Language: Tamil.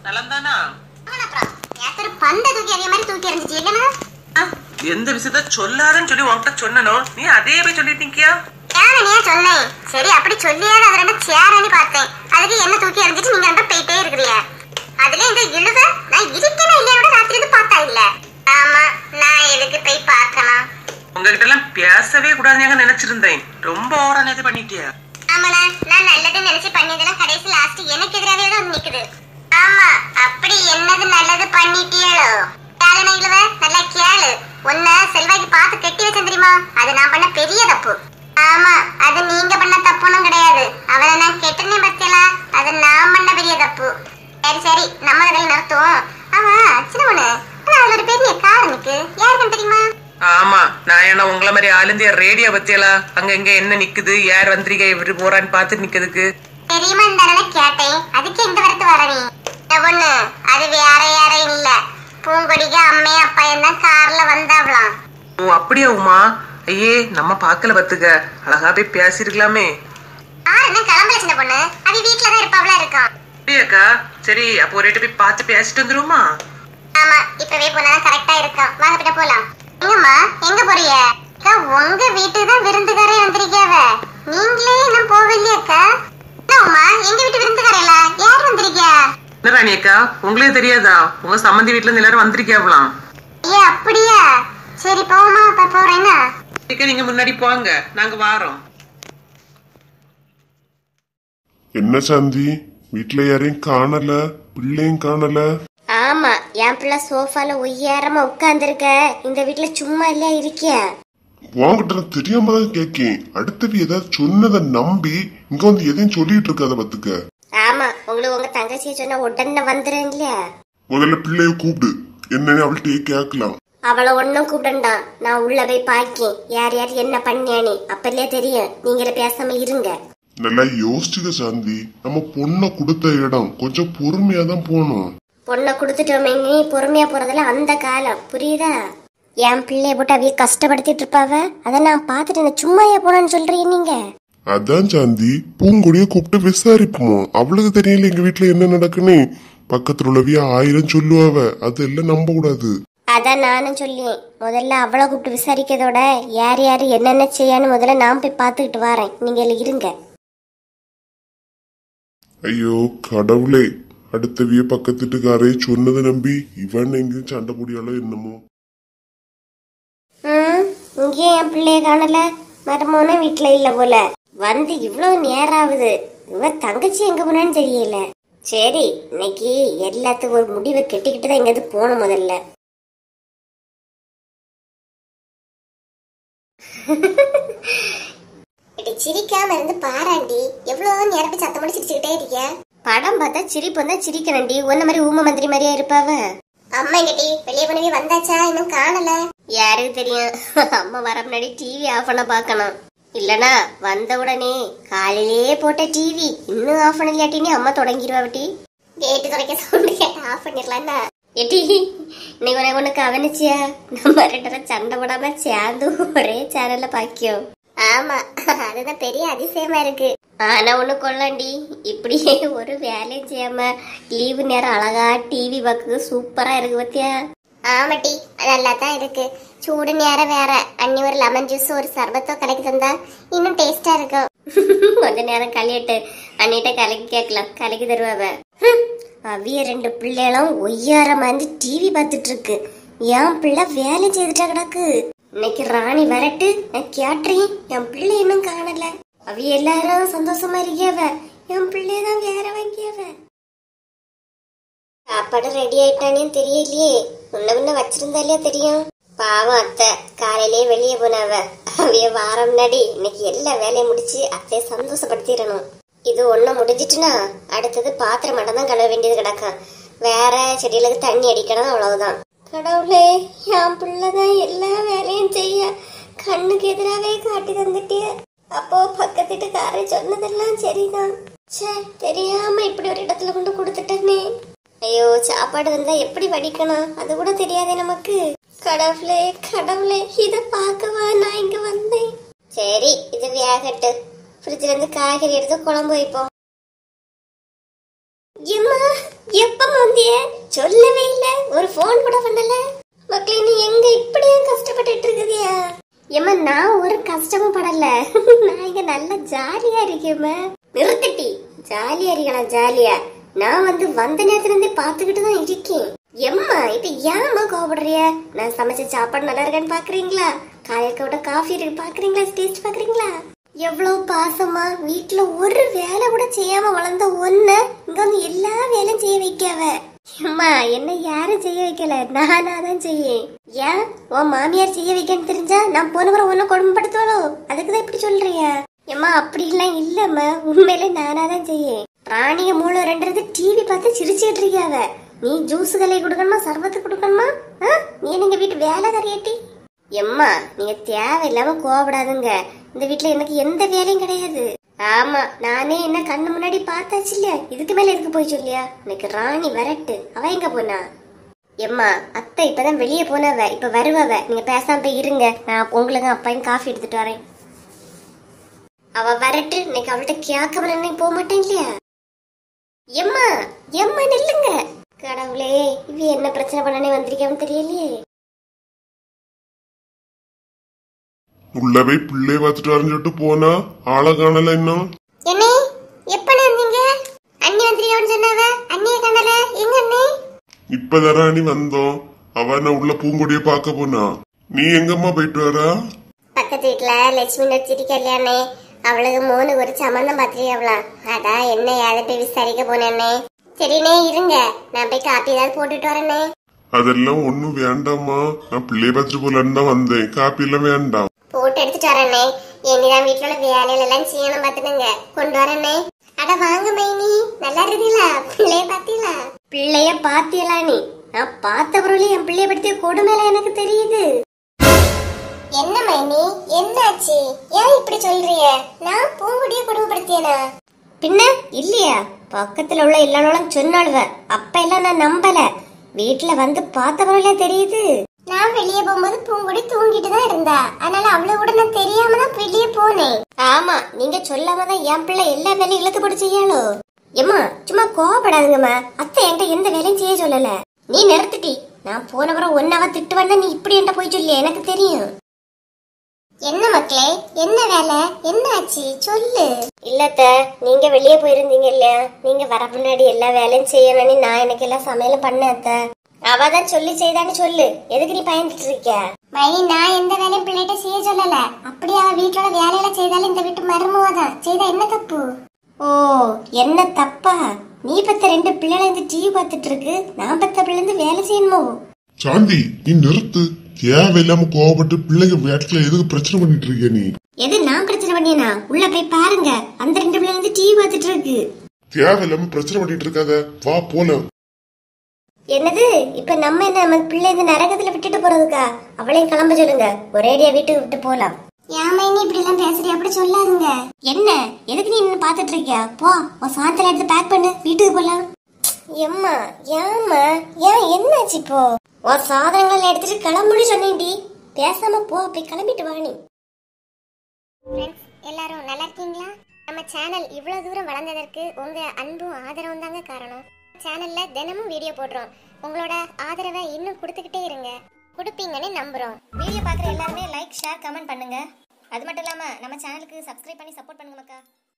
நலந்தானா நேத்து ஒரு பந்தை தூக்கி எறிய மாதிரி தூக்கி எறிஞ்சிச்சு இல்லைன்னா ஆ, எந்த விஷயத்த சொல்லாதன்னு சொல்லி உன்கிட்ட சொன்னனோ நீ அதே போய் சொல்லிட்டீங்கியா ஏனியா சொன்னேன் சரி அப்படி சொல்லியாவது அது ரெண்டு சேரன்னு பார்த்தேன் அதுக்கு என்ன தூக்கி எறிஞ்சிட்டு நீங்க ரெண்டும் போயிட்டே இருக்கிறீங்க அதுல இந்த இழுவ நான் இருக்கேனா இல்லையா கூட ராத்திரி இருந்து பார்த்தா இல்ல ஆமா நான் எதுக்கு போய் பார்க்கணும் உங்ககிட்ட எல்லாம் பேசவே கூடாதுன்னு நினைச்சிருந்தேன் ரொம்ப ஓவரா நேத்து பண்ணிட்டியா ஆமாண்ணா நான் நல்லது நினைச்சு பண்ணதெல்லாம் கடைசி லாஸ்ட் எனக்கு எதிராகவே தான் வந்து நிக்குது ஆமா அப்படி என்னது நல்லது பண்ணிட்டியளோ கேளு இழுவ நல்லா கேளு உன்ன செல்வாய்க்கு பார்த்து கட்டி வச்சேன் தெரியுமா அது நான் பண்ண பெரிய தப்பு ஆமா அது நீங்க பண்ண தப்புனும் கிடையாது அவளை நான் கெட்டனே பத்தியலா அது நான் பண்ண பெரிய தப்பு சரி சரி நம்ம இதில் நிறுத்துவோம் ஆமா சின்ன பொண்ணு ஆனா அதுல ஒரு பெரிய காரனுக்கு யாருக்குன்னு தெரியுமா ஆமா நான் என்ன உங்கள மாதிரி ஆளுந்திய ரேடியோ பத்தியலா அங்க இங்க என்ன நிக்குது யார் வந்திருக்கா இவரு போறான்னு பார்த்து நிக்கிறதுக்கு தெரியுமா தானே கேட்டேன் அதுக்கு இந்த வரத்து வர நீ இந்த பொண்ணு அது வேற யாரையும் இல்ல பூங்கொடிக்கு அம்மையும் அப்பையும் தான் கார்ல வந்தாவலாம் ஓ அப்படியா உமா ஐயே நம்ம பார்க்கல பத்துக்க அழகா போய் பேசிருக்கலாமே ஆ என்ன கிளம்பல சின்ன பொண்ணு அது வீட்டுல தான் இருப்பாவளா இருக்கான் அப்படியாக்கா சரி அப்போ ஒரு போய் பார்த்து பேசிட்டு வந்துருவோமா ஆமா இப்பவே போனாதான் கரெக்டா இருக்கான் வாங்க பின்ன போலாம் எங்கம்மா எங்க போறீங்க அக்கா, உங்க வீட்டுக்கு தான் விருந்துக்காரே வந்திருக்காவ நீங்களே இன்னும் போகலையாக்கா என்னம்மா எங்க வீட்டு விருந்துக்காரையில யார் வந்திருக்கா என்ன ராணி அக்கா உங்களே தெரியாதா உங்க சம்மந்தி வீட்டுல இருந்து எல்லாரும் வந்திருக்காவலாம் ஏ அப்படியா சரி போமா அப்ப போறேன்னா அக்கா, நீங்க முன்னாடி போங்க நாங்க வாரோம் என்ன சாந்தி வீட்ல யாரையும் காணல பிள்ளையும் காணல ஆமா என் பிள்ளை சோஃபால ஒய்யாரமா உட்கார்ந்துருக்க இந்த வீட்ல சும்மா இல்லையா இருக்கியா உன்கிட்ட நான் தெரியாம தான் கேக்கேன் அடுத்தது ஏதாவது சொன்னதை நம்பி இங்க வந்து எதையும் சொல்லிட்டு இருக்காத பத்துக்க ஆமா உங்களுக்கு உங்க தங்கச்சியை சொன்ன உடனே வந்துடுறேன் இல்லையா முதல்ல பிள்ளைய கூப்பிடு என்னன்னு அவள்கிட்டயே கேட்கலாம் அவளை ஒன்னும் கூப்பிடண்டா நான் உள்ள போய் பாக்கேன் யார் யார் என்ன பண்ணியானே அப்பலே தெரியும் நீங்களே பேசாம இருங்க நல்லா யோசிச்சுக்க சாந்தி நம்ம பொண்ணை கொடுத்த இடம் கொஞ்சம் பொறுமையா தான் போகணும் பொண்ணை கொடுத்துட்டோமே நீ பொறுமையா போறதுல அந்த காலம் புரியுதா என் பிள்ளைய போட்டு அவிய கஷ்டப்படுத்திட்டு இருப்பாவ அதை நான் பார்த்துட்டு என்ன சும்மாயா போனேன்னு சொல்றீங்க நீங்க அதான் சாந்தி பூங்கொடிய கூப்பிட்டு விசாரிப்போம் அவளுக்கு தெரியல எங்க வீட்ல என்ன நடக்குன்னு பக்கத்துல உள்ளவிய ஆயிரம் சொல்லுவாவ அதெல்லாம் நம்ப கூடாது அதான் நானும் சொல்லியேன் முதல்ல அவளை கூப்பிட்டு விசாரிக்கிறதோட யார் யார் என்னென்ன செய்யான்னு முதல்ல நான் போய் பார்த்துக்கிட்டு வரேன் நீங்க இதுல இருங்க ஐயோ கடவுளே அடுத்தவிய பக்கத்து வீட்டுக்காரே சொன்னதை நம்பி இவன் எங்கேயும் சண்டை போடியாலோ என்னமோ ம் இங்கேயும் என் பிள்ளைய காணல மருமோன வீட்டுல இல்ல போல வந்து இவ்வளவு நேரம் ஆகுது இவ தங்கச்சி எங்க போனான்னு தெரியல சரி இன்னைக்கு எல்லாத்துக்கும் ஒரு முடிவை கெட்டிக்கிட்டு தான் எங்கேயாவது போகணும் முதல்ல சிரிக்காம இருந்து பாராண்டி எவ்வளவு நேரம் சத்தம் பண்ணி சிரிச்சுக்கிட்டே இருக்க படம் பார்த்தா சிரிப்பு வந்தா சிரிக்கணும்டி ஒன்ன மாதிரி ஊம மந்திரி மாதிரியா இருப்பாவ அம்மா எங்கடி வெளியே போனவே வந்தாச்சா இன்னும் காணல யாருக்கு தெரியும் அம்மா வர முன்னாடி டிவி ஆஃப் பண்ண பார்க்கணும் இல்லனா வந்த உடனே காலையிலேயே போட்ட டிவி இன்னும் ஆஃப் பண்ணலையாட்டினே அம்மா தொடங்கிடுவாவட்டி கேட்டு துறைக்க சவுண்டு கேட்டு ஆஃப் பண்ணிடலாம்னா எட்டி இன்னைக்கு உனக்கு ஒண்ணு கவனிச்சியா நம்ம ரெண்டு பேரும் சண்டை போடாம சேர்ந்து ஒரே சேனல்ல பாக்கியோம் ஆமா அதுதான் பெரிய அதிசயமா இருக்கு ஆனா ஒண்ணு கொள்ளண்டி இப்படியே ஒரு வேலையும் செய்யாம லீவு நேரம் அழகா டிவி பார்க்க சூப்பரா இருக்கு பத்தியா ஆமாட்டி நல்லா தான் இருக்கு சூடு நேரம் வேற அன்னி ஒரு லெமன் ஜூஸ் ஒரு சர்பத்தோ கலக்கி தந்தா இன்னும் டேஸ்டா இருக்கும் கொஞ்ச நேரம் கழியட்டு அண்ணிட்ட கலக்கி கேட்கலாம் கலக்கி தருவாவ ஹம், அவிய ரெண்டு பிள்ளைகளும் ஒய்யாரமா இருந்து டிவி பார்த்துட்டு இருக்கு என் பிள்ளை வேலை செய்துட்டா கிடக்கு இன்னைக்கு ராணி வரட்டு நான் கேட்டுறேன் என் பிள்ளை இன்னும் காணல அவிய எல்லாரும் சந்தோஷமா இருக்கியவ என் பிள்ளைய தான் வேற வாங்கியவ சாப்பாடு ரெடி ஆயிட்டானே தெரியலையே முன்ன முன்ன வச்சிருந்தாலே தெரியும் பாவம் அத்தை காலையிலேயே வெளியே போனவ அவைய வாரம் முன்னாடி இன்னைக்கு எல்லா வேலையும் முடிச்சு அத்தைய சந்தோஷப்படுத்திடணும் இது ஒண்ணு முடிஞ்சிட்டுனா அடுத்தது பாத்திரம் மட்டும் தான் கழுவ வேண்டியது கிடக்கும் வேற செடிகளுக்கு தண்ணி அடிக்கணும் அவ்வளவுதான் கடவுளே என் பிள்ளைதான் எல்லா வேலையும் செய்ய கண்ணுக்கு எதிராவே காட்டி தந்துட்டிய அப்போ பக்கத்து வீட்டுக்காரன் சொன்னதெல்லாம் சரிதான் ச்சே தெரியாம இப்படி ஒரு இடத்துல கொண்டு கொடுத்துட்டேனே ஐயோ சாப்பாடு வந்தா எப்படி வடிக்கணும் அது கூட தெரியாதே நமக்கு கடவுளே கடவுளே இத பார்க்கவா நான் இங்க வந்தேன் சரி இது வேகட்டு ஃப்ரிட்ஜ்ல இருந்து காய்கறி எடுத்து குழம்பு வைப்போம் எம்மா எப்ப வந்திய சொல்லவே இல்ல ஒரு ஃபோன் கூட பண்ணல மக்களே நீ எங்க இப்படியா கஷ்டப்பட்டுட்டு இருக்குதியா ஏம்மா நான் ஒரு கஷ்டமும் படல நான் இங்க நல்ல ஜாலியா இருக்கேம்மா நிறுத்திட்டி ஜாலியா இருக்கலாம் ஜாலியா நான் வந்து வந்த நேரத்துல இருந்தே பாத்துக்கிட்டு தான் இருக்கேன் எம்மா இப்ப ஏம்மா கோபப்படுறிய நான் சமைச்ச சாப்பாடு நல்லா இருக்கான்னு பாக்குறீங்களா காயக்கோட காஃபி இருக்கு பாக்குறீங்களா டேஸ்ட் பாக்குறீங்களா எவ்வளவு பாசமா வீட்டுல ஒரு வேலை கூட செய்யாம வளர்ந்த ஒன்ன இங்க வந்து எல்லா வேலையும் செய்ய வைக்காவ அம்மா என்ன யாரும் செய்ய வைக்கல நானா தான் செய்யேன் ஏன் உன் மாமியார் செய்ய வைக்கன்னு தெரிஞ்சா நான் போன முறை உன்னை கொடுமைப்படுத்துவாளோ அதுக்குதான் இப்படி சொல்றியா எம்மா அப்படி எல்லாம் இல்லம்மா உண்மையிலே நானா தான் செய்யேன் ராணிய மூளை ரெண்டு டிவி பார்த்து சிரிச்சுக்கிட்டு இருக்கியாவ நீ ஜூஸ் கலையை கொடுக்கணுமா சர்பத்து கொடுக்கணுமா ஆ? நீ நீங்க வீட்டு வேலை கரையாட்டி எம்மா நீங்க தேவையில்லாம கோவப்படாதுங்க இந்த வீட்ல எனக்கு எந்த வேலையும் கிடையாது ஆமா நானே என்ன கண்ணு முன்னாடி பார்த்தாச்சு இல்லையா இதுக்கு மேல எதுக்கு போய் சொல்லியா எனக்கு ராணி வரட்டு அவ எங்க போனா எம்மா அத்தை இப்பதான் வெளியே போனவ இப்ப வருவவ நீங்க பேசாம போய் இருங்க நான் உங்களுக்கு அப்பாயும் காஃபி எடுத்துட்டு வரேன் அவ வரட்டு இன்னைக்கு அவள்கிட்ட கேட்காம நான் போக மாட்டேன் இல்லையா எம்மா எம்மா நில்லுங்க கடவுளே இவ என்ன பிரச்சனை பண்ணனே வந்திருக்கான்னு தெரியலையே உள்ளவே பிள்ளை பார்த்துட்டு வரைஞ்சிட்டு போனா ஆளை காணல இன்னும் என்ன எப்ப வந்தீங்க அண்ணி வந்திருக்கான்னு சொன்னவ அண்ணிய கண்டல எங்க அண்ணே இப்பதானே நீ வந்தோம் அவ நான் உள்ள பூங்கொடிய பார்க்க போனா நீ எங்கம்மா போயிட்டு வரா பக்கத்து வீட்டுல லட்சுமி நடிச்சிட்டு கல்யாணே அவளுக்கு மூணு ஒரு சம்மந்தம் பார்த்துருக்காவலாம் அதான் என்ன ஏதை போய் விசாரிக்க போனேன்னே சரிண்ணே இருங்க நான் போய் காப்பி ஏதாவது போட்டுட்டு வரேனே அதெல்லாம் ஒண்ணும் வேண்டாம்மா நான் பிள்ளைய பார்த்துட்டு போலான்னு தான் வந்தேன் காப்பி எல்லாம் வேண்டாம் போட்டு எடுத்துட்டு வரேனே இனிதான் வீட்டுல உள்ள வேலையில எல்லாம் செய்யணும் பாத்துடுங்க கொண்டு வரேனே அட வாங்க மைனி நல்லா இருக்கீங்களா பிள்ளைய பாத்தீங்களா பிள்ளைய பாத்தியலா நீ நான் பார்த்த பொருளே என் பிள்ளைய படுத்திய கொடுமையில எனக்கு தெரியுது என்ன மைனி என்னாச்சு ஏன் இப்படி சொல்றிய நான் பூங்குடிய குடும்பப்படுத்தியனா பின்ன இல்லையா பக்கத்துல உள்ள எல்லாரும் சொன்னாளுவ அப்ப எல்லாம் நான் நம்பல வீட்டுல வந்து பார்த்த பொருளே தெரியுது நான் வெளியே போகும்போது பூங்குடி தூங்கிட்டு தான் இருந்தா அதனால அவ்வளவு கூட நான் தெரியாம தான் வெளியே போனேன் ஆமா நீங்க சொல்லாம தான் என் பிள்ளை எல்லா வேலையும் இழுத்து போட்டு செய்யாளோ எம்மா சும்மா கோவப்படாதுங்கம்மா அத்தை என்கிட்ட எந்த வேலையும் செய்ய சொல்லல நீ நிறுத்திட்டி நான் போன வாரம் ஒன்னாவ திட்டு வந்தா நீ இப்படி என்கிட்ட போய் சொல்லிய எனக்கு தெரியும் என்ன மக்களே என்ன வேலை என்ன ஆச்சு சொல்லு இல்லத்த நீங்க வெளியே போயிருந்தீங்க இல்லையா நீங்க வர முன்னாடி எல்லா வேலையும் செய்யணும்னு நான் எனக்கு எல்லாம் சமையலும் பண்ணேன் அத்த அவ தான் சொல்லி செய்தான்னு சொல்லு எதுக்கு நீ பயந்துட்டு இருக்க மைனி நான் எந்த வேலையும் பிள்ளைகிட்ட செய்ய சொல்லல அப்படி அவ வீட்டோட வேலையில செய்தாலும் இந்த வீட்டு மருமவதான் செய்தா என்ன தப்பு ஓ என்ன தப்பா நீ பத்த ரெண்டு பிள்ளைல இருந்து டிவி பார்த்துட்டு இருக்கு நான் பத்த பிள்ளை இருந்து வேலை செய்யணுமோ சாந்தி நீ நிறுத்து தேவையில்லாம கோவப்பட்டு பிள்ளைங்க வீட்டுல எதுக்கு பிரச்சனை பண்ணிட்டு இருக்க நீ எது நான் பிரச்சனை பண்ணியனா உள்ள போய் பாருங்க அந்த ரெண்டு பிள்ளை வந்து டிவி பார்த்துட்டு இருக்கு தேவையில்லாம பிரச்சனை பண்ணிட்டு இருக்காத வா போலாம் என்னது இப்ப நம்ம என்ன நம்ம பிள்ளை இந்த நரகத்துல விட்டுட்டு போறதுக்கா அவளையும் கிளம்ப சொல்லுங்க ஒரேடியா வீட்டுக்கு விட்டு போலாம் ஏமா நீ இப்படி எல்லாம் பேசுறிய அப்படி சொல்லாதுங்க என்ன எதுக்கு நீ இன்னும் பாத்துட்டு இருக்கியா போ உன் சாத்துல எடுத்து பேக் பண்ணு வீட்டுக்கு போலாம் எம்மா ஏம்மா ஏன் என்னாச்சு இப்போ உன் சாதனங்களை எடுத்துட்டு கிளம்புன்னு சொன்னேன்டி பேசாம போ போய் கிளம்பிட்டு வா நீ ஃப்ரெண்ட்ஸ் எல்லாரும் நல்லா இருக்கீங்களா நம்ம சேனல் இவ்வளவு தூரம் வளர்ந்ததற்கு உங்க அன்பும் ஆதரவும் தாங்க காரணம் சேனல்ல தினமும் வீடியோ போடுறோம் உங்களோட ஆதரவை இன்னும் கொடுத்துக்கிட்டே இருங்க கொடுப்பீங்கன்னு நம்புறோம் வீடியோ பார்க்குற எல்லாருமே லைக் ஷேர் கமெண்ட் பண்ணுங்க அது மட்டும் இல்லாம நம்ம சேனலுக்கு சப்ஸ்கிரைப் பண்ணி சப்போர்ட் பண்ணுங்க மக்கா